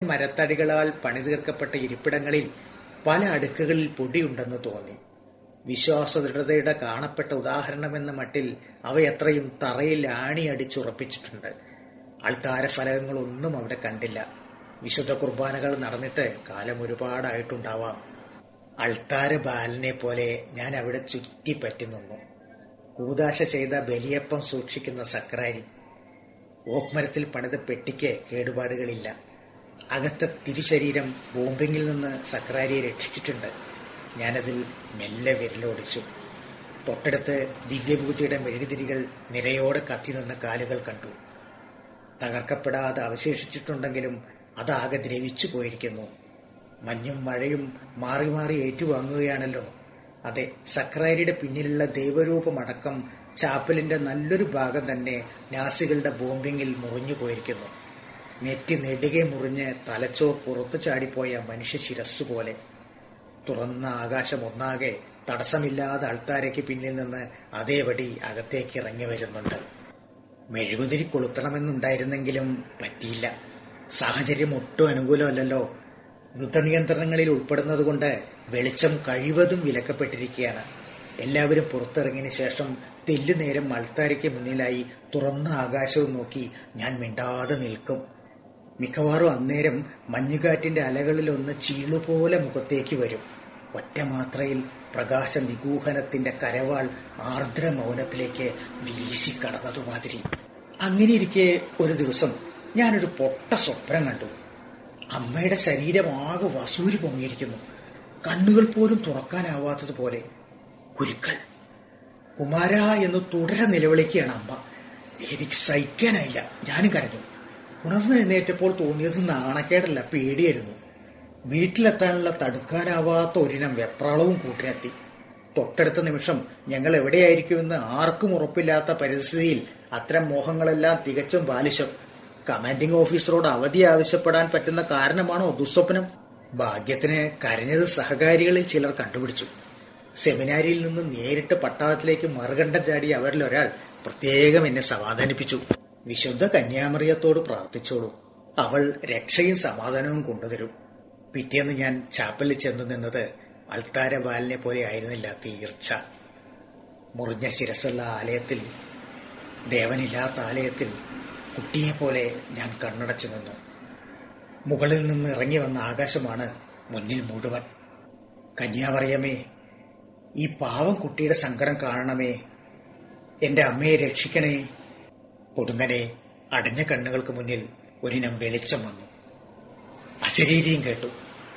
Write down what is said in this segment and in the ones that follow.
മരത്തടികളാൽ പണിതീർക്കപ്പെട്ട ഇരിപ്പിടങ്ങളിൽ പല അടുക്കുകളിൽ പൊടിയുണ്ടെന്ന് തോന്നി വിശ്വാസദൃഢതയുടെ കാണപ്പെട്ട ഉദാഹരണമെന്ന മട്ടിൽ അവയത്രയും തറയിൽ ആണി അടിച്ചുറപ്പിച്ചിട്ടുണ്ട് അൾത്താര ഫലകങ്ങളൊന്നും അവിടെ കണ്ടില്ല വിശുദ്ധ കുർബാനകൾ നടന്നിട്ട് കാലം ഒരുപാടായിട്ടുണ്ടാവാം അൾത്താര ബാലനെ പോലെ ഞാൻ അവിടെ ചുറ്റിപ്പറ്റി നിന്നു കൂതാശ ചെയ്ത ബലിയപ്പം സൂക്ഷിക്കുന്ന സക്രാരി ഓക്മരത്തിൽ പണിത പെട്ടിക്ക് കേടുപാടുകളില്ല അകത്തെ തിരുശരീരം ബോംബിങ്ങിൽ നിന്ന് സക്രാരിയെ രക്ഷിച്ചിട്ടുണ്ട് ഞാനതിൽ മെല്ലെ വിരലോടിച്ചു തൊട്ടടുത്ത് ദിവ്യപൂജയുടെ മെഴുകുതിരികൾ നിരയോടെ കത്തി നിന്ന കാലുകൾ കണ്ടു തകർക്കപ്പെടാതെ അവശേഷിച്ചിട്ടുണ്ടെങ്കിലും അതാകെ ദ്രവിച്ചു പോയിരിക്കുന്നു മഞ്ഞും മഴയും മാറി മാറി ഏറ്റുവാങ്ങുകയാണല്ലോ അതെ സക്രാരിയുടെ പിന്നിലുള്ള ദൈവരൂപമടക്കം ചാപ്പലിന്റെ നല്ലൊരു ഭാഗം തന്നെ നാസികളുടെ ബോംബിങ്ങിൽ മുറിഞ്ഞു പോയിരിക്കുന്നു നെറ്റി നെടുകെ മുറിഞ്ഞ് തലച്ചോർ പുറത്തു ചാടിപ്പോയ മനുഷ്യ ശിരസ് പോലെ തുറന്ന ആകാശം ഒന്നാകെ തടസ്സമില്ലാതെ അൾത്താരയ്ക്ക് പിന്നിൽ നിന്ന് അതേപടി അകത്തേക്ക് ഇറങ്ങി വരുന്നുണ്ട് മെഴുകുതിരി കൊളുത്തണമെന്നുണ്ടായിരുന്നെങ്കിലും പറ്റിയില്ല സാഹചര്യം ഒട്ടും അനുകൂലമല്ലല്ലോ യുദ്ധനിയന്ത്രണങ്ങളിൽ ഉൾപ്പെടുന്നത് കൊണ്ട് വെളിച്ചം കഴിവതും വിലക്കപ്പെട്ടിരിക്കുകയാണ് എല്ലാവരും പുറത്തിറങ്ങിയതിന് ശേഷം തെല്ലു നേരം അൾത്താരയ്ക്ക് മുന്നിലായി തുറന്ന ആകാശവും നോക്കി ഞാൻ മിണ്ടാതെ നിൽക്കും മിക്കവാറും അന്നേരം മഞ്ഞുകാറ്റിന്റെ അലകളിലൊന്ന് ചീളുപോലെ മുഖത്തേക്ക് വരും ഒറ്റ മാത്രയിൽ പ്രകാശ നിഗൂഹനത്തിന്റെ കരവാൾ ആർദ്ര മൗനത്തിലേക്ക് വീശി കടന്നതുമാതിരി അങ്ങനെയിരിക്കെ ഒരു ദിവസം ഞാനൊരു പൊട്ട സ്വപ്നം കണ്ടു അമ്മയുടെ ശരീരം ആകെ വസൂരി പൊങ്ങിയിരിക്കുന്നു കണ്ണുകൾ പോലും തുറക്കാനാവാത്തതുപോലെ കുരുക്കൾ കുമാര എന്ന് തുടരെ നിലവിളിക്കുകയാണ് അമ്മ എനിക്ക് സഹിക്കാനായില്ല ഞാനും കരഞ്ഞു ഉണർന്നെഴുന്നേറ്റപ്പോൾ തോന്നിയത് നാണക്കേടല്ല പേടിയായിരുന്നു വീട്ടിലെത്താനുള്ള തടുക്കാനാവാത്ത ഒരിനം വെപ്രാളവും കൂട്ടിനെത്തി തൊട്ടടുത്ത നിമിഷം ഞങ്ങൾ എവിടെയായിരിക്കുമെന്ന് ആർക്കും ഉറപ്പില്ലാത്ത പരിസ്ഥിതിയിൽ അത്തരം മോഹങ്ങളെല്ലാം തികച്ചും ബാലിശം കമാൻഡിംഗ് ഓഫീസറോട് അവധി ആവശ്യപ്പെടാൻ പറ്റുന്ന കാരണമാണോ ദുസ്വപ്നം ഭാഗ്യത്തിന് കരഞ്ഞത് സഹകാരികളിൽ ചിലർ കണ്ടുപിടിച്ചു സെമിനാരിയിൽ നിന്ന് നേരിട്ട് പട്ടാളത്തിലേക്ക് മറുകണ്ഠം ചാടി അവരിൽ ഒരാൾ പ്രത്യേകം എന്നെ സമാധാനിപ്പിച്ചു വിശുദ്ധ കന്യാമറിയത്തോട് പ്രാർത്ഥിച്ചോളൂ അവൾ രക്ഷയും സമാധാനവും കൊണ്ടുതരും പിറ്റേന്ന് ഞാൻ ചാപ്പലിൽ ചെന്നു നിന്നത് അൾത്താര ബാലിനെ പോലെ ആയിരുന്നില്ല തീർച്ച മുറിഞ്ഞ ശിരസുള്ള ആലയത്തിൽ ദേവനില്ലാത്ത ആലയത്തിൽ കുട്ടിയെപ്പോലെ ഞാൻ കണ്ണടച്ചു നിന്നു മുകളിൽ നിന്ന് ഇറങ്ങി വന്ന ആകാശമാണ് മുന്നിൽ മുഴുവൻ കന്യാമറിയമേ ഈ പാവം കുട്ടിയുടെ സങ്കടം കാണണമേ എന്റെ അമ്മയെ രക്ഷിക്കണേ പൊടുന്നനെ അടഞ്ഞ കണ്ണുകൾക്ക് മുന്നിൽ ഒരിനം വെളിച്ചം വന്നു അശരീരിയും കേട്ടു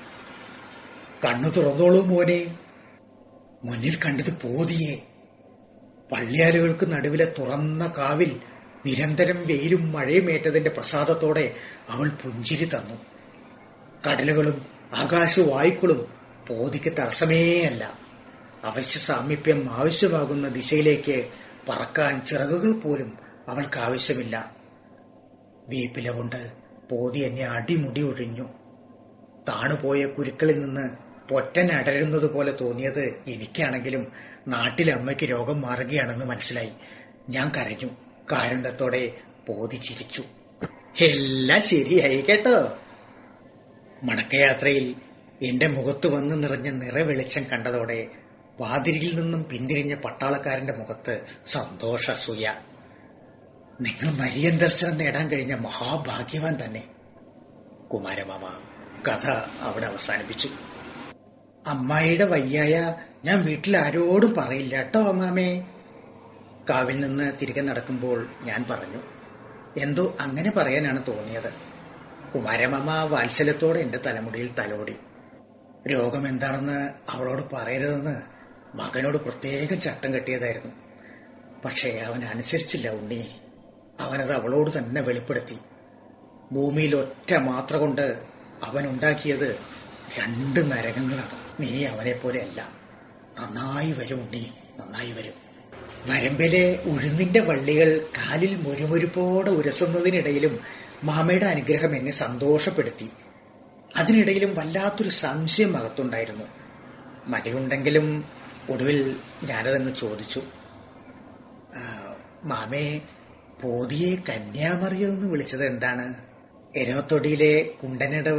കണ്ണു തുറന്നോളൂ മോനെ മുന്നിൽ കണ്ടത് പോതിയെ പള്ളിയാലുകൾക്ക് നടുവിലെ തുറന്ന കാവിൽ നിരന്തരം വെയിലും മഴയും ഏറ്റതിന്റെ പ്രസാദത്തോടെ അവൾ പുഞ്ചിരി തന്നു കടലുകളും ആകാശവായുക്കളും പോതിക്ക് തടസ്സമേയല്ല അവശ്യ സാമീപ്യം ആവശ്യമാകുന്ന ദിശയിലേക്ക് പറക്കാൻ ചിറകുകൾ പോലും അവൾക്ക് ആവശ്യമില്ല വീപ്പില കൊണ്ട് പോതി എന്നെ അടിമുടി ഒഴിഞ്ഞു താണുപോയ കുരുക്കളിൽ നിന്ന് പൊറ്റൻ അടരുന്നത് പോലെ തോന്നിയത് എനിക്കാണെങ്കിലും നാട്ടിലെ അമ്മയ്ക്ക് രോഗം മാറുകയാണെന്ന് മനസ്സിലായി ഞാൻ കരഞ്ഞു കാരുണ്യത്തോടെ പോതി ചിരിച്ചു എല്ലാം ശരിയായി കേട്ടോ മടക്കയാത്രയിൽ എന്റെ മുഖത്ത് വന്നു നിറഞ്ഞ നിറവെളിച്ചം കണ്ടതോടെ വാതിരിയിൽ നിന്നും പിന്തിരിഞ്ഞ പട്ടാളക്കാരന്റെ മുഖത്ത് സന്തോഷസൂയ നിങ്ങൾ മരിയൻ ദർശനം നേടാൻ കഴിഞ്ഞ മഹാഭാഗ്യവാൻ തന്നെ കുമാരമാമ കഥ അവിടെ അവസാനിപ്പിച്ചു അമ്മായിയുടെ വയ്യായ ഞാൻ വീട്ടിൽ ആരോടും പറയില്ല കേട്ടോ അമ്മാമേ കാവിൽ നിന്ന് തിരികെ നടക്കുമ്പോൾ ഞാൻ പറഞ്ഞു എന്തോ അങ്ങനെ പറയാനാണ് തോന്നിയത് കുമാരമാമ വാത്സല്യത്തോടെ എന്റെ തലമുടിയിൽ തലോടി രോഗം എന്താണെന്ന് അവളോട് പറയരുതെന്ന് മകനോട് പ്രത്യേകം ചട്ടം കെട്ടിയതായിരുന്നു പക്ഷേ അവൻ അനുസരിച്ചില്ല ഉണ്ണി അവനത് അവളോട് തന്നെ വെളിപ്പെടുത്തി ഭൂമിയിൽ ഒറ്റ മാത്ര കൊണ്ട് അവൻ ഉണ്ടാക്കിയത് രണ്ട് നരകങ്ങളാണ് നീ അവനെ പോലെയല്ല നന്നായി വരും ഉണ്ണി നന്നായി വരും വരമ്പിലെ ഉഴുന്നിന്റെ വള്ളികൾ കാലിൽ മുരുമുരുപ്പോടെ ഉരസുന്നതിനിടയിലും മാമയുടെ അനുഗ്രഹം എന്നെ സന്തോഷപ്പെടുത്തി അതിനിടയിലും വല്ലാത്തൊരു സംശയം അകത്തുണ്ടായിരുന്നു മടിയുണ്ടെങ്കിലും ഒടുവിൽ ഞാനതെന്ന് ചോദിച്ചു "ആ, മാമേ പോതിയെ കന്യാമറിയോ എന്ന് വിളിച്ചത് എന്താണ് എരോത്തൊടിയിലെ കുണ്ടനിട